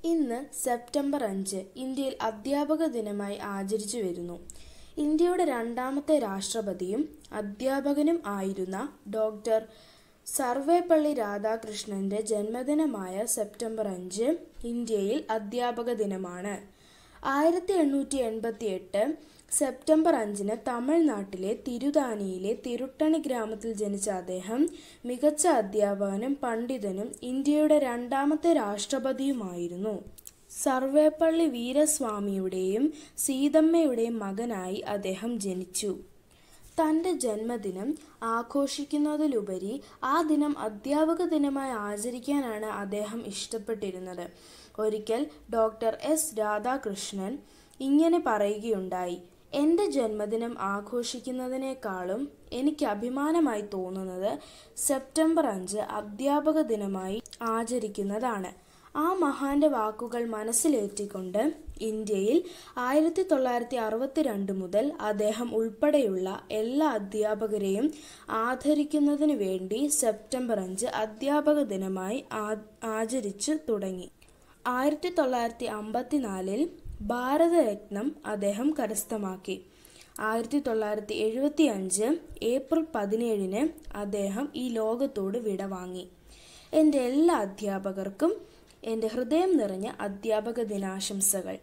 ഇന്ന് സെപ്റ്റംബർ അഞ്ച് ഇന്ത്യയിൽ അധ്യാപക ദിനമായി ആചരിച്ചു വരുന്നു ഇന്ത്യയുടെ രണ്ടാമത്തെ രാഷ്ട്രപതിയും അധ്യാപകനും ആയിരുന്ന ഡോക്ടർ സർവേപ്പള്ളി രാധാകൃഷ്ണന്റെ ജന്മദിനമായ സെപ്റ്റംബർ അഞ്ച് ഇന്ത്യയിൽ അധ്യാപക ദിനമാണ് ആയിരത്തി എണ്ണൂറ്റി എൺപത്തി എട്ട് സെപ്റ്റംബർ അഞ്ചിന് തമിഴ്നാട്ടിലെ തിരുതാനിയിലെ തിരുട്ടണി ഗ്രാമത്തിൽ ജനിച്ച അദ്ദേഹം മികച്ച അധ്യാപകനും പണ്ഡിതനും ഇന്ത്യയുടെ രണ്ടാമത്തെ രാഷ്ട്രപതിയുമായിരുന്നു സർവേപ്പള്ളി വീരസ്വാമിയുടെയും സീതമ്മയുടെയും മകനായി അദ്ദേഹം ജനിച്ചു തൻ്റെ ജന്മദിനം ആഘോഷിക്കുന്നതിലുപരി ആ ദിനം അധ്യാപക ദിനമായി ആചരിക്കാനാണ് അദ്ദേഹം ഇഷ്ടപ്പെട്ടിരുന്നത് ഒരിക്കൽ ഡോക്ടർ എസ് രാധാകൃഷ്ണൻ ഇങ്ങനെ പറയുകയുണ്ടായി എൻ്റെ ജന്മദിനം ആഘോഷിക്കുന്നതിനേക്കാളും എനിക്ക് അഭിമാനമായി തോന്നുന്നത് സെപ്റ്റംബർ അഞ്ച് അധ്യാപക ദിനമായി ആചരിക്കുന്നതാണ് ആ മഹാന്റെ വാക്കുകൾ മനസ്സിലേറ്റിക്കൊണ്ട് ഇന്ത്യയിൽ ആയിരത്തി തൊള്ളായിരത്തി അറുപത്തിരണ്ട് മുതൽ അദ്ദേഹം ഉൾപ്പെടെയുള്ള എല്ലാ അധ്യാപകരെയും ആദരിക്കുന്നതിനു വേണ്ടി സെപ്റ്റംബർ അഞ്ച് അധ്യാപക ദിനമായി ആചരിച്ചു തുടങ്ങി ആയിരത്തി തൊള്ളായിരത്തി അമ്പത്തിനാലിൽ ഭാരതരത്നം അദ്ദേഹം കരസ്ഥമാക്കി ആയിരത്തി തൊള്ളായിരത്തി എഴുപത്തി അഞ്ച് ഏപ്രിൽ പതിനേഴിന് അദ്ദേഹം ഈ ലോകത്തോട് വിടവാങ്ങി എൻ്റെ എല്ലാ അധ്യാപകർക്കും എൻ്റെ ഹൃദയം നിറഞ്ഞ അധ്യാപക ദിനാശംസകൾ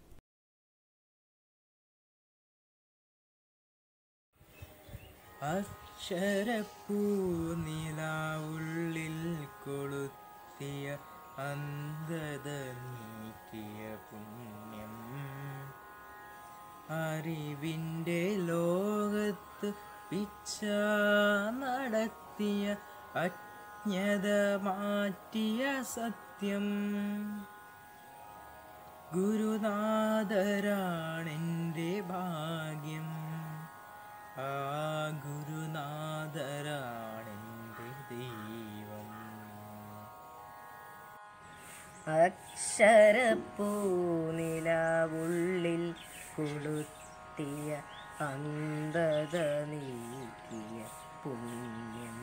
അക്ഷരപ്പൂ നിലാവുള്ളിൽ കൊളുത്തിയ അന്ധത നീക്കിയ പുണ്യം അറിവിൻ്റെ ലോകത്ത് പിച്ച നടത്തിയ അജ്ഞത മാറ്റിയ സത്യം ഗുരുനാഥരാണെൻ്റെ ഭാഗ്യം ആ ഗുരുനാഥരാണെൻ്റെ ദൈവം അക്ഷരപ്പൂനിലാവുള്ളിൽ കൊളുത്തിയ അന്ധത നീക്കിയ പുണ്യം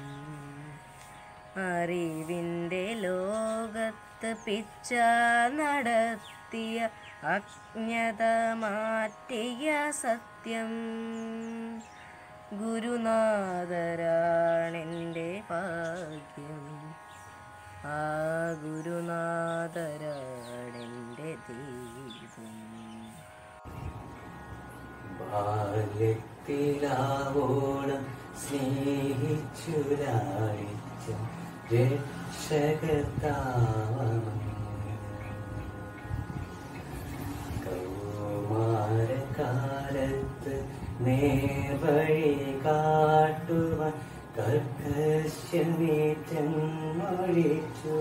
അറിവിൻ്റെ ലോകത്ത് പിച്ച നടത്തിയ അജ്ഞത മാറ്റിയ സത്യം ഗുരുനാഥരാണെൻ്റെ ഭാഗ്യം ആ ഗുരുനാഥരാണെൻ്റെ ദൈവം ബാല്യത്തിലാവോളം സ്നേഹിച്ചുരാഴിച്ച രക്ഷകത്താവണം കൗമാരകാലത്ത് നേർവഴി കാട്ടുവാൻ കർക്കശ്യമേറ്റം മൊഴിച്ചു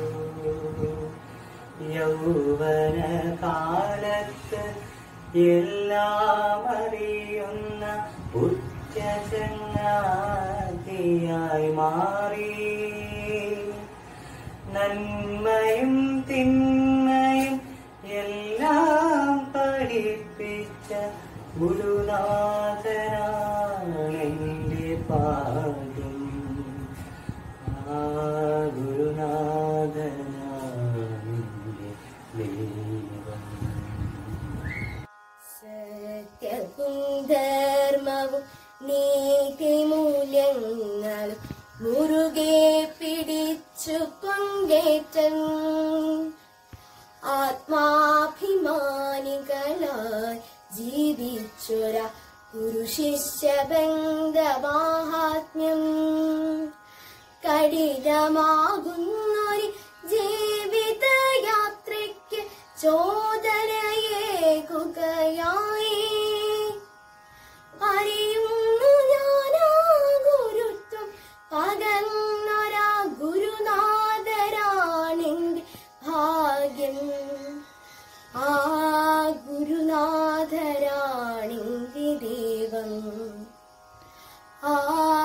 യൗവന കാലത്ത് എല്ലാം അറിയുന്ന ഉച്ചചങ്ങാതിയായി മാറി നന്മയും തിന്മയും എല്ലാം പഠിപ്പിച്ച ഗുരുനാഥനാണെൻ്റെ പാദം ആ ഗുരുനാഥനാണെൻ്റെ ദൈവം സത്യവും ധർമ്മവും നീതിമൂല്യങ്ങളും മുറുകെ പിടിച്ചു പങ്കേറ്റൻ ആത്മാഭിമാനികളായി ജീവിച്ചൊര ഗുരുശിഷ്യബന്ധമാഹാത്മ്യം കഠിനമാകുന്നൊരു ജീവിതയാത്രയ്ക്ക് ചോദനയേകുകയായി അറിയുന്നു ഞാനാ ഗുരുത്വം പകർന്നൊരാ ഗുരുനാഥരാണെന്റെ ഭാഗ്യം ആ ഗുരുനാഥരാണെന്റെ ദൈവം ആ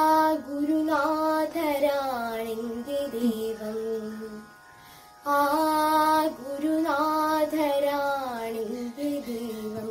ഗുരുനാഥരാണെന്റെ ദൈവം ആ ഗുരുനാഥരാണെന്റെ ദൈവം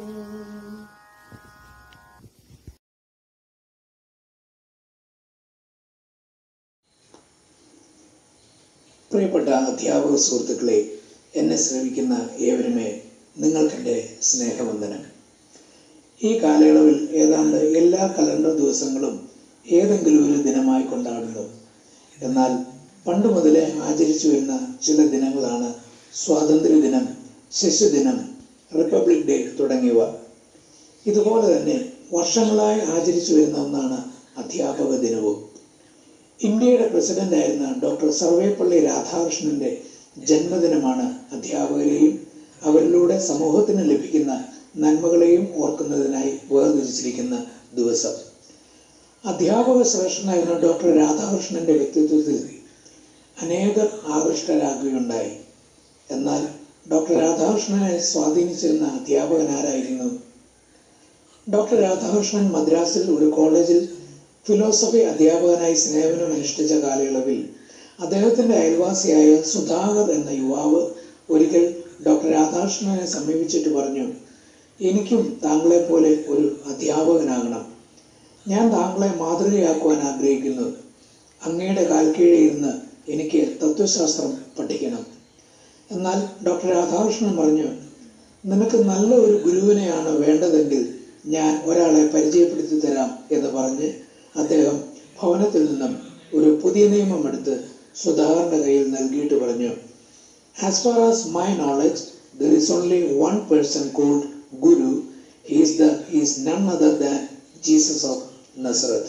പ്രിയപ്പെട്ട അധ്യാപക സുഹൃത്തുക്കളെ എന്നെ ശ്രമിക്കുന്ന ഏവരുമേ നിങ്ങൾക്കെൻ്റെ സ്നേഹവന്ദനം ഈ കാലയളവിൽ ഏതാണ്ട് എല്ലാ കലണ്ടർ ദിവസങ്ങളും ഏതെങ്കിലും ഒരു ദിനമായി കൊണ്ടാടുന്നു എന്നാൽ പണ്ട് മുതലേ ആചരിച്ചു വരുന്ന ചില ദിനങ്ങളാണ് സ്വാതന്ത്ര്യദിനം ശിശുദിനം റിപ്പബ്ലിക് ഡേ തുടങ്ങിയവ ഇതുപോലെ തന്നെ വർഷങ്ങളായി ആചരിച്ചു വരുന്ന ഒന്നാണ് അധ്യാപക ദിനവും ഇന്ത്യയുടെ പ്രസിഡന്റ് ആയിരുന്ന ഡോക്ടർ സർവേപ്പള്ളി രാധാകൃഷ്ണന്റെ ജന്മദിനമാണ് അധ്യാപകരെയും അവരിലൂടെ സമൂഹത്തിന് ലഭിക്കുന്ന നന്മകളെയും ഓർക്കുന്നതിനായി വേർതിരിച്ചിരിക്കുന്ന ദിവസം അധ്യാപക ശ്രേഷ്ഠനായിരുന്ന ഡോക്ടർ രാധാകൃഷ്ണന്റെ വ്യക്തിത്വത്തിൽ അനേകർ ആകൃഷ്ടരാകുകയുണ്ടായി എന്നാൽ ഡോക്ടർ രാധാകൃഷ്ണനെ സ്വാധീനിച്ചിരുന്ന അധ്യാപകൻ ആരായിരുന്നു ഡോക്ടർ രാധാകൃഷ്ണൻ മദ്രാസിൽ ഒരു കോളേജിൽ ഫിലോസഫി അധ്യാപകനായി സേവനം അനുഷ്ഠിച്ച കാലയളവിൽ അദ്ദേഹത്തിന്റെ അയൽവാസിയായ സുധാകർ എന്ന യുവാവ് ഒരിക്കൽ ഡോക്ടർ രാധാകൃഷ്ണനെ സമീപിച്ചിട്ട് പറഞ്ഞു എനിക്കും താങ്കളെ പോലെ ഒരു അധ്യാപകനാകണം ഞാൻ താങ്കളെ മാതൃകയാക്കുവാൻ ആഗ്രഹിക്കുന്നു അങ്ങയുടെ കാൽക്കീഴിൽ ഇരുന്ന് എനിക്ക് തത്വശാസ്ത്രം പഠിക്കണം എന്നാൽ ഡോക്ടർ രാധാകൃഷ്ണൻ പറഞ്ഞു നിനക്ക് നല്ല ഒരു ഗുരുവിനെയാണ് വേണ്ടതെങ്കിൽ ഞാൻ ഒരാളെ പരിചയപ്പെടുത്തി തരാം എന്ന് പറഞ്ഞ് അദ്ദേഹം ഭവനത്തിൽ നിന്നും ഒരു പുതിയ നിയമം എടുത്ത് സുധാകരന്റെ കയ്യിൽ നൽകിയിട്ട് പറഞ്ഞു as far as my knowledge there is only one person called guru is the is none other than Jesus of Nazareth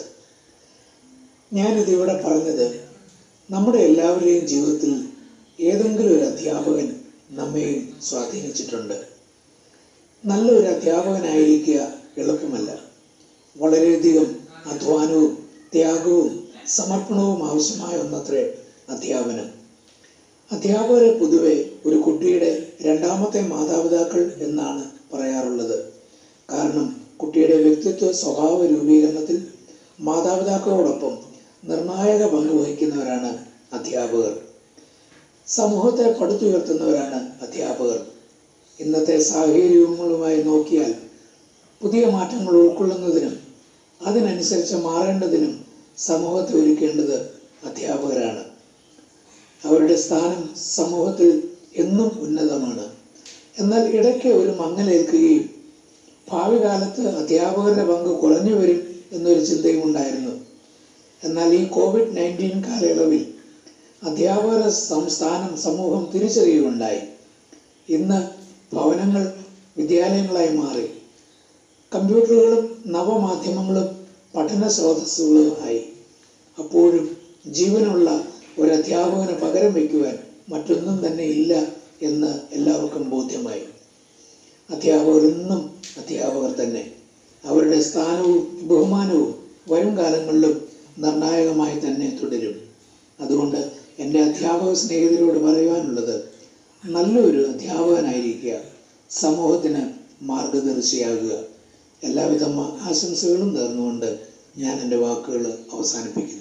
ഞാനിത് ഇവിടെ പറഞ്ഞത് നമ്മുടെ എല്ലാവരുടെയും ജീവിതത്തിൽ ഏതെങ്കിലും ഒരു അധ്യാപകൻ നമ്മെയും സ്വാധീനിച്ചിട്ടുണ്ട് നല്ലൊരു അധ്യാപകനായിരിക്കുക എളുപ്പമല്ല വളരെയധികം അധ്വാനവും ത്യാഗവും സമർപ്പണവും ആവശ്യമായ ഒന്നത്രേ അധ്യാപനം അധ്യാപകരെ പൊതുവെ ഒരു കുട്ടിയുടെ രണ്ടാമത്തെ മാതാപിതാക്കൾ എന്നാണ് പറയാറുള്ളത് കാരണം കുട്ടിയുടെ വ്യക്തിത്വ സ്വഭാവ രൂപീകരണത്തിൽ മാതാപിതാക്കളോടൊപ്പം നിർണായക പങ്ക് വഹിക്കുന്നവരാണ് അധ്യാപകർ സമൂഹത്തെ പടുത്തുയർത്തുന്നവരാണ് അധ്യാപകർ ഇന്നത്തെ സാഹചര്യങ്ങളുമായി നോക്കിയാൽ പുതിയ മാറ്റങ്ങൾ ഉൾക്കൊള്ളുന്നതിനും അതിനനുസരിച്ച് മാറേണ്ടതിനും സമൂഹത്തെ ഒരുക്കേണ്ടത് അധ്യാപകരാണ് അവരുടെ സ്ഥാനം സമൂഹത്തിൽ എന്നും ഉന്നതമാണ് എന്നാൽ ഇടയ്ക്ക് ഒരു മങ്ങലേൽക്കുകയും ഭാവി കാലത്ത് അധ്യാപകരുടെ പങ്ക് കുറഞ്ഞു വരും എന്നൊരു ചിന്തയും ഉണ്ടായിരുന്നു എന്നാൽ ഈ കോവിഡ് നയൻറ്റീൻ കാലയളവിൽ അധ്യാപകരുടെ സംസ്ഥാനം സമൂഹം തിരിച്ചറിയുകയുണ്ടായി ഇന്ന് ഭവനങ്ങൾ വിദ്യാലയങ്ങളായി മാറി കമ്പ്യൂട്ടറുകളും നവമാധ്യമങ്ങളും പഠന സ്രോതസ്സുകളുമായി അപ്പോഴും ജീവനുള്ള ഒരു അധ്യാപകന് പകരം വയ്ക്കുവാൻ മറ്റൊന്നും തന്നെ ഇല്ല എന്ന് എല്ലാവർക്കും ബോധ്യമായി അധ്യാപകർ ഇന്നും അധ്യാപകർ തന്നെ അവരുടെ സ്ഥാനവും ബഹുമാനവും വരും കാലങ്ങളിലും നിർണായകമായി തന്നെ തുടരും അതുകൊണ്ട് എൻ്റെ അധ്യാപക സ്നേഹിതരോട് പറയുവാനുള്ളത് നല്ലൊരു അധ്യാപകനായിരിക്കുക സമൂഹത്തിന് മാർഗദർശിയാകുക എല്ലാവിധ മ- ആശംസകളും നേർന്നുകൊണ്ട് ഞാൻ എൻ്റെ വാക്കുകൾ അവസാനിപ്പിക്കുന്നു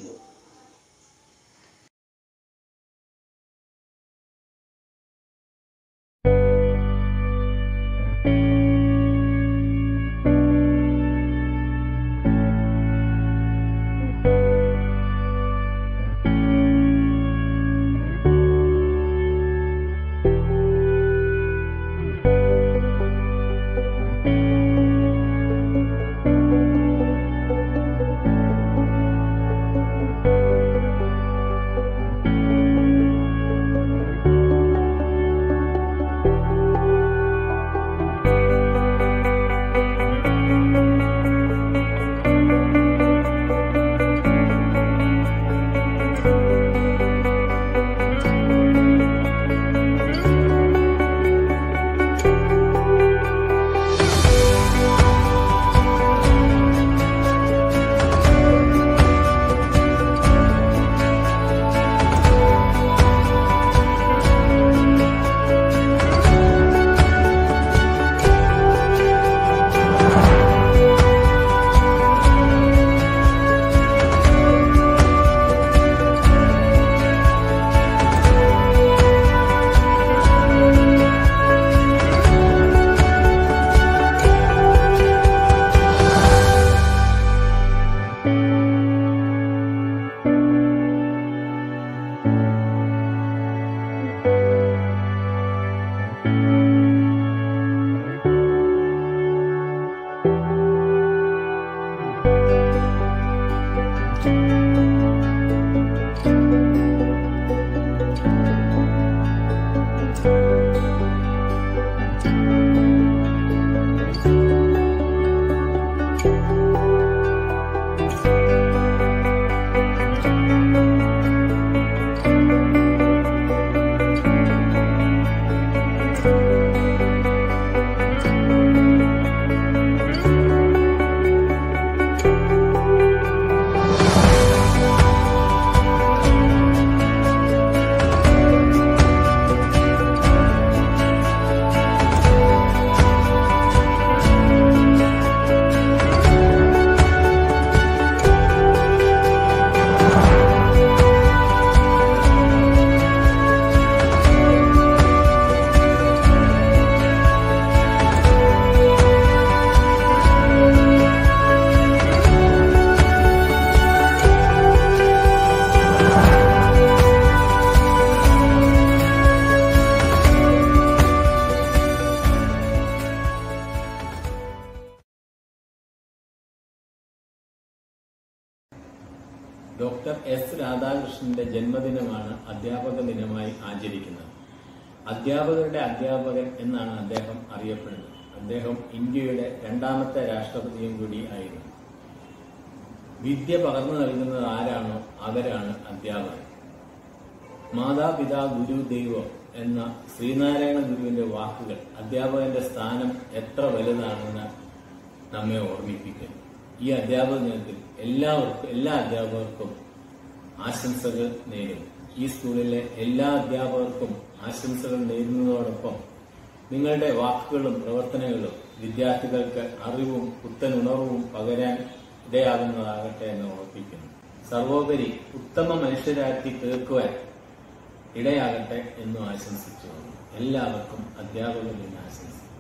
ഡോക്ടർ എസ് രാധാകൃഷ്ണന്റെ ജന്മദിനമാണ് അധ്യാപക ദിനമായി ആചരിക്കുന്നത് അധ്യാപകരുടെ അധ്യാപകൻ എന്നാണ് അദ്ദേഹം അറിയപ്പെടുന്നത് അദ്ദേഹം ഇന്ത്യയുടെ രണ്ടാമത്തെ രാഷ്ട്രപതിയും കൂടി ആയിരുന്നു വിദ്യ പകർന്നു നൽകുന്നത് ആരാണോ അവരാണ് അധ്യാപകർ മാതാപിതാ ഗുരു ദൈവം എന്ന ശ്രീനാരായണ ഗുരുവിന്റെ വാക്കുകൾ അധ്യാപകന്റെ സ്ഥാനം എത്ര വലുതാണെന്ന് നമ്മെ ഓർമ്മിപ്പിക്കുന്നു ഈ അധ്യാപക ദിനത്തിൽ എല്ലാവർക്കും എല്ലാ അധ്യാപകർക്കും ആശംസകൾ നേരുന്നു ഈ സ്കൂളിലെ എല്ലാ അധ്യാപകർക്കും ആശംസകൾ നേരുന്നതോടൊപ്പം നിങ്ങളുടെ വാക്കുകളും പ്രവർത്തനങ്ങളും വിദ്യാർത്ഥികൾക്ക് അറിവും പുത്തനുണർവും പകരാൻ ഇടയാകുന്നതാകട്ടെ എന്ന് ഓർപ്പിക്കുന്നു സർവോപരി ഉത്തമ മനുഷ്യരാക്കി തീർക്കുവാൻ ഇടയാകട്ടെ എന്നും ആശംസിച്ചു എല്ലാവർക്കും അധ്യാപക ദിനാശംസ